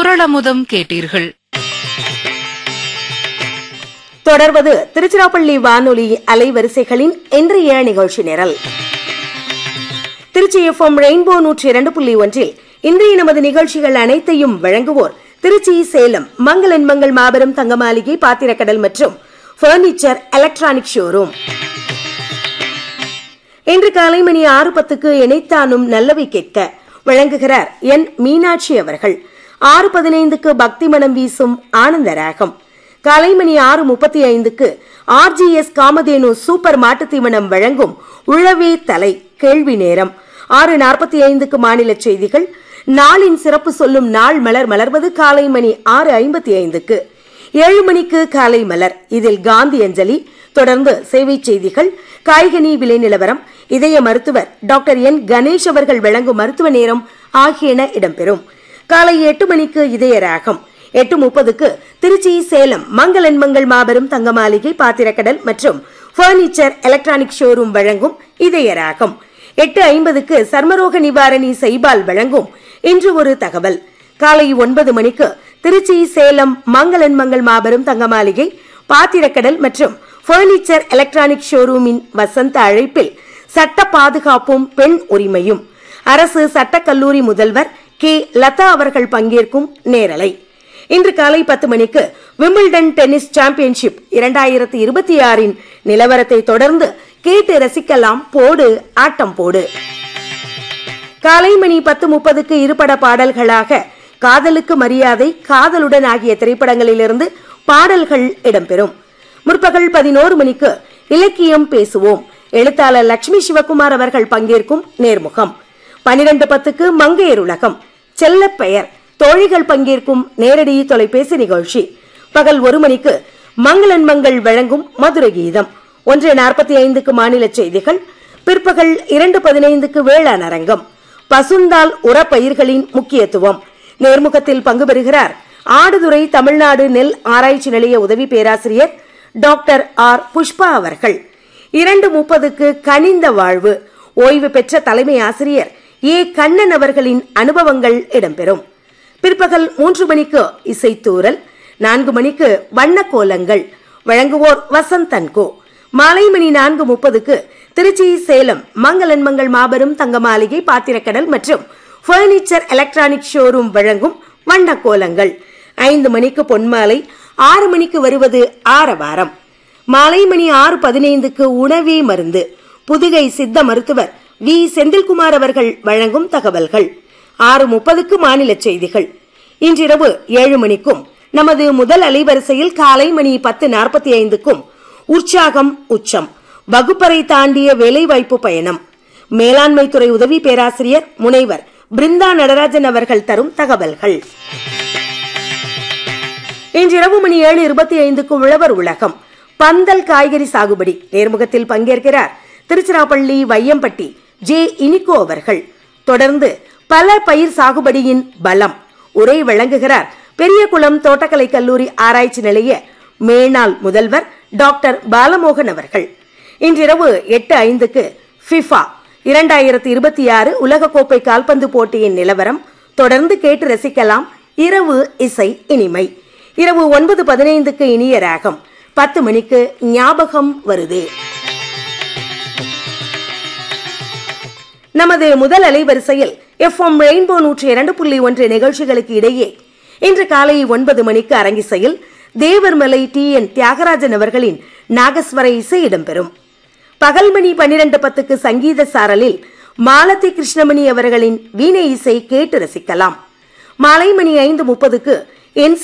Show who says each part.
Speaker 1: குரளமுதம் கேட்டீர்கள்
Speaker 2: தொடர்வது திருச்சிராப்பள்ளி வானொலி அலைவரிசைகளின் இன்றைய நிகழ்ச்சி நிரல் திருச்சி எஃப்எம் ரெயின்போ நூற்றி இரண்டு புள்ளி ஒன்றில் இன்றைய நமது நிகழ்ச்சிகள் அனைத்தையும் வழங்குவோர் திருச்சி சேலம் மங்களன் மங்கள் மாபெரும் தங்க மாளிகை பாத்திரக்கடல் மற்றும் பர்னிச்சர் எலக்ட்ரானிக் ஷோரூம் இன்று காலை மணி ஆறு பத்துக்கு இணைத்தானும் நல்லவை கேட்க வழங்குகிறார் என் மீனாட்சி அவர்கள் ஆறு பதினைந்துக்கு பக்தி மனம் வீசும் ஆனந்த ராகம் காலை மணி ஆறு முப்பத்தி ஐந்துக்கு ஆர்ஜிஎஸ் காமதேனு சூப்பர் மாட்டுத் தீவனம் வழங்கும் உழவே தலை கேள்வி நேரம் ஆறு நாற்பத்தி ஐந்துக்கு மாநில செய்திகள் நாளின் சிறப்பு சொல்லும் நாள் மலர் மலர்வது காலை மணி ஆறு ஐம்பத்தி ஐந்துக்கு ஏழு மணிக்கு காலை மலர் இதில் காந்தி அஞ்சலி தொடர்ந்து சேவை செய்திகள் காய்கனி விலை நிலவரம் இதய மருத்துவர் டாக்டர் என் கணேஷ் அவர்கள் வழங்கும் மருத்துவ நேரம் ஆகியன இடம்பெறும் காலை எட்டு மணிக்கு இதய ராகம் எட்டு முப்பதுக்கு திருச்சி சேலம் மங்களன் மங்கள் மாபெரும் தங்க மாளிகை பாத்திரக்கடல் மற்றும் பர்னிச்சர் எலக்ட்ரானிக் ஷோரூம் வழங்கும் இதய ராகம் எட்டு ஐம்பதுக்கு சர்மரோக நிவாரணி செய்பால் வழங்கும் இன்று ஒரு தகவல் காலை ஒன்பது மணிக்கு திருச்சி சேலம் மங்களன் மங்கள் மாபெரும் தங்க மாளிகை பாத்திரக்கடல் மற்றும் பர்னிச்சர் எலக்ட்ரானிக் ஷோரூமின் வசந்த அழைப்பில் சட்ட பாதுகாப்பும் பெண் உரிமையும் அரசு சட்டக்கல்லூரி முதல்வர் கே லதா அவர்கள் பங்கேற்கும் நேரலை இன்று காலை பத்து மணிக்கு விம்பிள்டன் டென்னிஸ் சாம்பியன்ஷிப் இரண்டாயிரத்தி இருபத்தி ஆறின் நிலவரத்தை தொடர்ந்து கேட்டு ரசிக்கலாம் போடு ஆட்டம் போடு காலை மணி பத்து முப்பதுக்கு இருபட பாடல்களாக காதலுக்கு மரியாதை காதலுடன் ஆகிய திரைப்படங்களிலிருந்து பாடல்கள் இடம்பெறும் முற்பகல் பதினோரு மணிக்கு இலக்கியம் பேசுவோம் எழுத்தாளர் லட்சுமி சிவகுமார் அவர்கள் பங்கேற்கும் நேர்முகம் பனிரெண்டு பத்துக்கு மங்கையர் உலகம் செல்ல பெயர் தோழிகள் பங்கேற்கும் நேரடி தொலைபேசி நிகழ்ச்சி பகல் ஒரு மணிக்கு மங்களன் மங்கள் வழங்கும் மதுரை கீதம் ஒன்று நாற்பத்தி ஐந்துக்கு மாநில செய்திகள் பிற்பகல் இரண்டு பதினைந்துக்கு வேளாண் அரங்கம் பசுந்தால் உரப்பயிர்களின் முக்கியத்துவம் நேர்முகத்தில் பங்கு பெறுகிறார் ஆடுதுறை தமிழ்நாடு நெல் ஆராய்ச்சி நிலைய உதவி பேராசிரியர் டாக்டர் ஆர் புஷ்பா அவர்கள் இரண்டு முப்பதுக்கு கனிந்த வாழ்வு ஓய்வு பெற்ற தலைமை ஆசிரியர் ஏ கண்ணன் அவர்களின் அனுபவங்கள் இடம்பெறும் பிற்பகல் மூன்று மணிக்கு இசைத்தூரல் நான்கு மணிக்கு வண்ண கோலங்கள் வழங்குவோர் வசந்தன்கோ மாலை மணி நான்கு முப்பதுக்கு திருச்சி சேலம் மங்களன் மங்கள் மாபெரும் தங்க மாளிகை பாத்திரக்கடல் மற்றும் பர்னிச்சர் எலக்ட்ரானிக் ஷோரூம் வழங்கும் வண்ண கோலங்கள் ஐந்து மணிக்கு பொன்மாலை ஆறு மணிக்கு வருவது ஆரவாரம் மாலை மணி ஆறு பதினைந்துக்கு உணவே மருந்து புதுகை சித்த மருத்துவர் வி செந்தில்குமார் அவர்கள் வழங்கும் தகவல்கள் ஆறு முப்பதுக்கு மாநில செய்திகள் இன்றிரவு ஏழு மணிக்கும் நமது முதல் அலைவரிசையில் காலை மணி பத்து நாற்பத்தி ஐந்துக்கும் உற்சாகம் உச்சம் வகுப்பறை தாண்டிய வேலைவாய்ப்பு பயணம் மேலாண்மை துறை உதவி பேராசிரியர் முனைவர் பிருந்தா நடராஜன் அவர்கள் தரும் தகவல்கள் இன்றிரவு மணி ஏழு இருபத்தி ஐந்துக்கு உழவர் உலகம் பந்தல் காய்கறி சாகுபடி நேர்முகத்தில் பங்கேற்கிறார் திருச்சிராப்பள்ளி வையம்பட்டி ஜே இனிகோ அவர்கள் தொடர்ந்து பல பயிர் சாகுபடியின் பலம் உரை வழங்குகிறார் பெரியகுளம் தோட்டக்கலை கல்லூரி ஆராய்ச்சி நிலைய மேனாள் முதல்வர் டாக்டர் பாலமோகன் அவர்கள் இன்றிரவு எட்டு ஐந்துக்கு ஃபிஃபா இரண்டாயிரத்தி இருபத்தி ஆறு உலகக்கோப்பை கால்பந்து போட்டியின் நிலவரம் தொடர்ந்து கேட்டு ரசிக்கலாம் இரவு இசை இனிமை இரவு ஒன்பது பதினைந்துக்கு இனிய ராகம் பத்து மணிக்கு ஞாபகம் வருது நமது முதல் அலைவரிசையில் எஃப்எம் ரெயின்போ நூற்றி இரண்டு புள்ளி ஒன்று நிகழ்ச்சிகளுக்கு இடையே இன்று காலை ஒன்பது மணிக்கு அரங்கிசையில் தேவர்மலை டி என் தியாகராஜன் அவர்களின் நாகஸ்வர இசை இடம்பெறும் பகல் மணி பன்னிரண்டு பத்துக்கு சங்கீத சாரலில் மாலதி கிருஷ்ணமணி அவர்களின் வீணை இசை கேட்டு ரசிக்கலாம் மாலை மணி ஐந்து முப்பதுக்கு என்